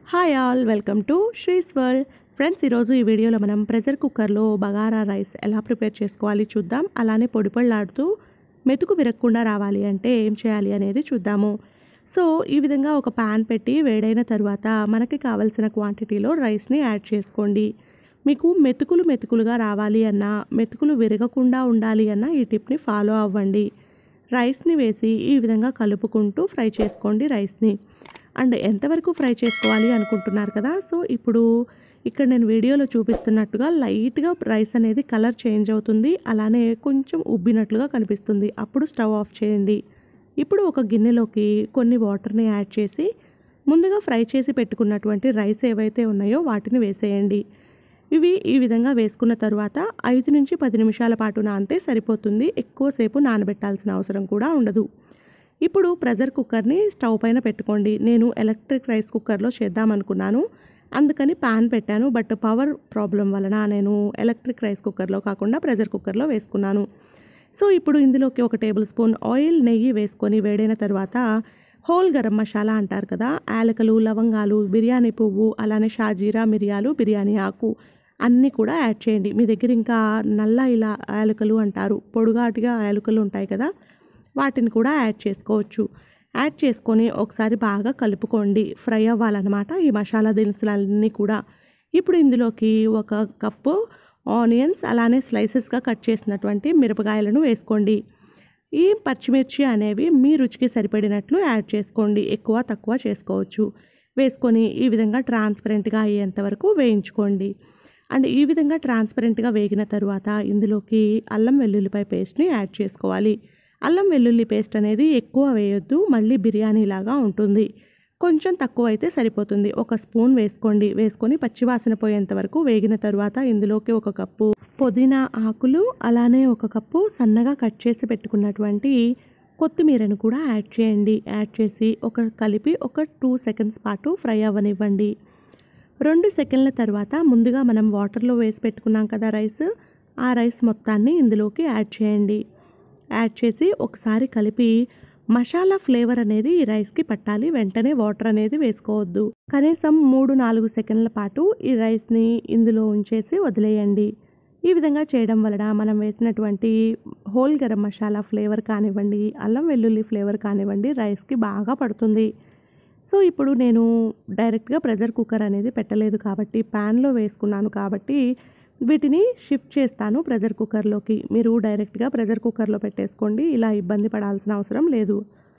hi all welcome to Sri's world friends ఈరోజు ఈ వీడియోలో మనం ప్రెషర్ కుక్కర్లో బగారా రైస్ ఎలా ప్రిపేర్ చేసుకోవాలి చూద్దాం అలానే పొడి పొడిలాడుతూ మెతుకు విరగకుండా రావాలి అంటే ఏం చేయాలి అనేది చూద్దాము సో ఈ విధంగా ఒక ప్యాన్ పెట్టి వేడైన తర్వాత మనకి కావలసిన క్వాంటిటీలో రైస్ని యాడ్ చేసుకోండి మీకు మెతుకులు మెతుకులుగా రావాలి అన్నా మెతుకులు విరగకుండా ఉండాలి అన్నా ఈ టిప్ని ఫాలో అవ్వండి రైస్ని వేసి ఈ విధంగా కలుపుకుంటూ ఫ్రై చేసుకోండి రైస్ని అండ్ ఎంతవరకు ఫ్రై చేసుకోవాలి అనుకుంటున్నారు కదా సో ఇప్పుడు ఇక్కడ నేను వీడియోలో చూపిస్తున్నట్టుగా లైట్గా రైస్ అనేది కలర్ చేంజ్ అవుతుంది అలానే కొంచెం ఉబ్బినట్లుగా కనిపిస్తుంది అప్పుడు స్టవ్ ఆఫ్ చేయండి ఇప్పుడు ఒక గిన్నెలోకి కొన్ని వాటర్ని యాడ్ చేసి ముందుగా ఫ్రై చేసి పెట్టుకున్నటువంటి రైస్ ఏవైతే ఉన్నాయో వాటిని వేసేయండి ఇవి ఈ విధంగా వేసుకున్న తర్వాత ఐదు నుంచి పది నిమిషాల పాటు నానితే సరిపోతుంది ఎక్కువసేపు నానబెట్టాల్సిన అవసరం కూడా ఉండదు ఇప్పుడు ప్రెషర్ కుక్కర్ని స్టవ్ పైన పెట్టుకోండి నేను ఎలక్ట్రిక్ రైస్ కుక్కర్లో చేద్దామనుకున్నాను అందుకని పాన్ పెట్టాను బట్ పవర్ ప్రాబ్లం వలన నేను ఎలక్ట్రిక్ రైస్ కుక్కర్లో కాకుండా ప్రెషర్ కుక్కర్లో వేసుకున్నాను సో ఇప్పుడు ఇందులోకి ఒక టేబుల్ స్పూన్ ఆయిల్ నెయ్యి వేసుకొని వేడైన తర్వాత హోల్ గరం మసాలా అంటారు కదా యాలకలు లవంగాలు బిర్యానీ పువ్వు అలానే షాజీరా మిరియాలు బిర్యానీ ఆకు అన్నీ కూడా యాడ్ చేయండి మీ దగ్గర ఇంకా నల్ల ఇలా యాలకలు అంటారు పొడుగాటిగా యాలకలు ఉంటాయి కదా వాటిని కూడా యాడ్ చేసుకోవచ్చు యాడ్ చేసుకొని ఒకసారి బాగా కలుపుకోండి ఫ్రై అవ్వాలన్నమాట ఈ మసాలా దినుసులన్నీ కూడా ఇప్పుడు ఇందులోకి ఒక కప్పు ఆనియన్స్ అలానే స్లైసెస్గా కట్ చేసినటువంటి మిరపకాయలను వేసుకోండి ఈ పచ్చిమిర్చి అనేవి మీ రుచికి సరిపడినట్లు యాడ్ చేసుకోండి ఎక్కువ తక్కువ చేసుకోవచ్చు వేసుకొని ఈ విధంగా ట్రాన్స్పరెంట్గా అయ్యేంత వరకు వేయించుకోండి అండ్ ఈ విధంగా ట్రాన్స్పరెంట్గా వేగిన తర్వాత ఇందులోకి అల్లం వెల్లుల్లిపాయ పేస్ట్ని యాడ్ చేసుకోవాలి అల్లం వెల్లుల్లి పేస్ట్ అనేది ఎక్కువ వేయొద్దు మళ్ళీ బిర్యానీ లాగా ఉంటుంది కొంచెం తక్కువ అయితే సరిపోతుంది ఒక స్పూన్ వేసుకోండి వేసుకొని పచ్చివాసన పోయేంత వరకు వేగిన తర్వాత ఇందులోకి ఒక కప్పు పుదీనా ఆకులు అలానే ఒక కప్పు సన్నగా కట్ చేసి పెట్టుకున్నటువంటి కొత్తిమీరను కూడా యాడ్ చేయండి యాడ్ చేసి ఒక కలిపి ఒక టూ సెకండ్స్ పాటు ఫ్రై అవ్వనివ్వండి రెండు సెకండ్ల తర్వాత ముందుగా మనం వాటర్లో వేసి పెట్టుకున్నాం కదా రైస్ ఆ రైస్ మొత్తాన్ని ఇందులోకి యాడ్ చేయండి యాడ్ చేసి ఒకసారి కలిపి మసాలా ఫ్లేవర్ అనేది ఈ రైస్కి పట్టాలి వెంటనే వాటర్ అనేది వేసుకోవద్దు కనీసం మూడు నాలుగు సెకండ్ల పాటు ఈ రైస్ని ఇందులో ఉంచేసి వదిలేయండి ఈ విధంగా చేయడం వలన మనం వేసినటువంటి హోల్ గరం మసాలా ఫ్లేవర్ కానివ్వండి అల్లం వెల్లుల్లి ఫ్లేవర్ కానివ్వండి రైస్కి బాగా పడుతుంది సో ఇప్పుడు నేను డైరెక్ట్గా ప్రెషర్ కుక్కర్ అనేది పెట్టలేదు కాబట్టి ప్యాన్లో వేసుకున్నాను కాబట్టి వీటిని షిఫ్ట్ చేస్తాను ప్రెషర్ కుక్కర్లోకి మీరు డైరెక్ట్గా ప్రెషర్ కుక్కర్లో పెట్టేసుకోండి ఇలా ఇబ్బంది పడాల్సిన అవసరం లేదు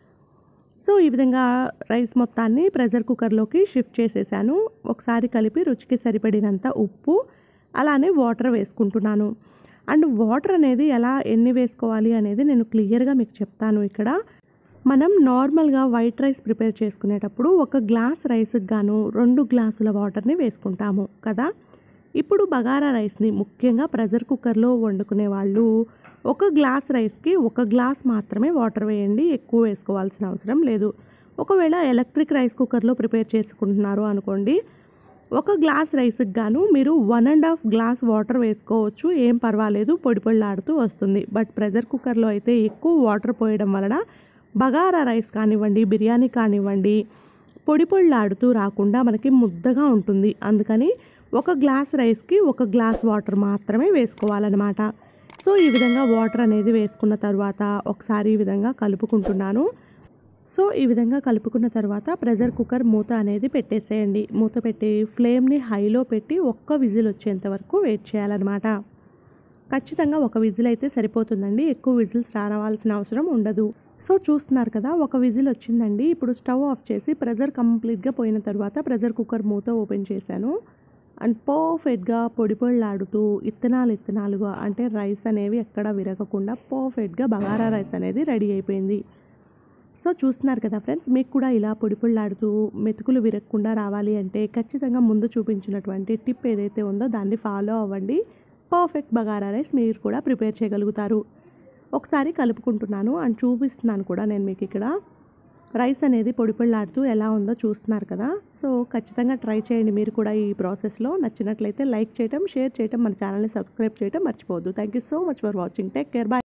సో ఈ విధంగా రైస్ మొత్తాన్ని ప్రెషర్ కుక్కర్లోకి షిఫ్ట్ చేసేసాను ఒకసారి కలిపి రుచికి సరిపడినంత ఉప్పు అలానే వాటర్ వేసుకుంటున్నాను అండ్ వాటర్ అనేది ఎలా ఎన్ని వేసుకోవాలి అనేది నేను క్లియర్గా మీకు చెప్తాను ఇక్కడ మనం నార్మల్గా వైట్ రైస్ ప్రిపేర్ చేసుకునేటప్పుడు ఒక గ్లాస్ రైస్కి గాను రెండు గ్లాసుల వాటర్ని వేసుకుంటాము కదా ఇప్పుడు బగారా రైస్ని ముఖ్యంగా ప్రెషర్ కుక్కర్లో వండుకునే వాళ్ళు ఒక గ్లాస్ రైస్కి ఒక గ్లాస్ మాత్రమే వాటర్ వేయండి ఎక్కువ వేసుకోవాల్సిన అవసరం లేదు ఒకవేళ ఎలక్ట్రిక్ రైస్ కుక్కర్లో ప్రిపేర్ చేసుకుంటున్నారు అనుకోండి ఒక గ్లాస్ రైస్కి గాను మీరు one and half glass water వేసుకోవచ్చు ఏం పర్వాలేదు పొడి పొడిలాడుతూ వస్తుంది బట్ ప్రెషర్ కుక్కర్లో అయితే ఎక్కువ వాటర్ పోయడం వలన బగారా రైస్ కానివ్వండి బిర్యానీ కానివ్వండి పొడి పొడిలాడుతూ రాకుండా మనకి ముద్దగా ఉంటుంది అందుకని ఒక గ్లాస్ రైస్కి ఒక గ్లాస్ వాటర్ మాత్రమే వేసుకోవాలన్నమాట సో ఈ విధంగా వాటర్ అనేది వేసుకున్న తర్వాత ఒకసారి ఈ విధంగా కలుపుకుంటున్నాను సో ఈ విధంగా కలుపుకున్న తర్వాత ప్రెషర్ కుక్కర్ మూత అనేది పెట్టేసేయండి మూత పెట్టి ఫ్లేమ్ని హైలో పెట్టి ఒక్క విజిల్ వచ్చేంత వరకు వెయిట్ చేయాలన్నమాట ఖచ్చితంగా ఒక విజిల్ అయితే సరిపోతుందండి ఎక్కువ విజిల్స్ రావాల్సిన అవసరం ఉండదు సో చూస్తున్నారు కదా ఒక విజిల్ వచ్చిందండి ఇప్పుడు స్టవ్ ఆఫ్ చేసి ప్రెషర్ కంప్లీట్గా పోయిన తర్వాత ప్రెషర్ కుక్కర్ మూత ఓపెన్ చేశాను అండ్ పర్ఫెక్ట్గా పొడి పొడిలాడుతూ ఇత్తనాలు ఇత్తనాలుగా అంటే రైస్ అనేవి ఎక్కడ విరగకుండా పర్ఫెక్ట్గా బగారా రైస్ అనేది రెడీ అయిపోయింది సో చూస్తున్నారు కదా ఫ్రెండ్స్ మీకు కూడా ఇలా పొడి పొడిలాడుతూ మెతుకులు విరగకుండా రావాలి అంటే ఖచ్చితంగా ముందు చూపించినటువంటి టిప్ ఏదైతే ఉందో దాన్ని ఫాలో అవ్వండి పర్ఫెక్ట్ బగారా రైస్ మీరు కూడా ప్రిపేర్ చేయగలుగుతారు ఒకసారి కలుపుకుంటున్నాను అండ్ చూపిస్తున్నాను కూడా నేను మీకు ఇక్కడ రైస్ అనేది పొడి పొడిలాడుతూ ఎలా ఉందో చూస్తున్నారు కదా సో ఖచ్చితంగా ట్రై చేయండి మీరు కూడా ఈ ప్రాసెస్లో నచ్చినట్లయితే లైక్ చేయటం షేర్ చేయటం మన ఛానల్ని సబ్స్క్రైబ్ చేయటం మర్చిపోవద్దు thank you so much for watching take care bye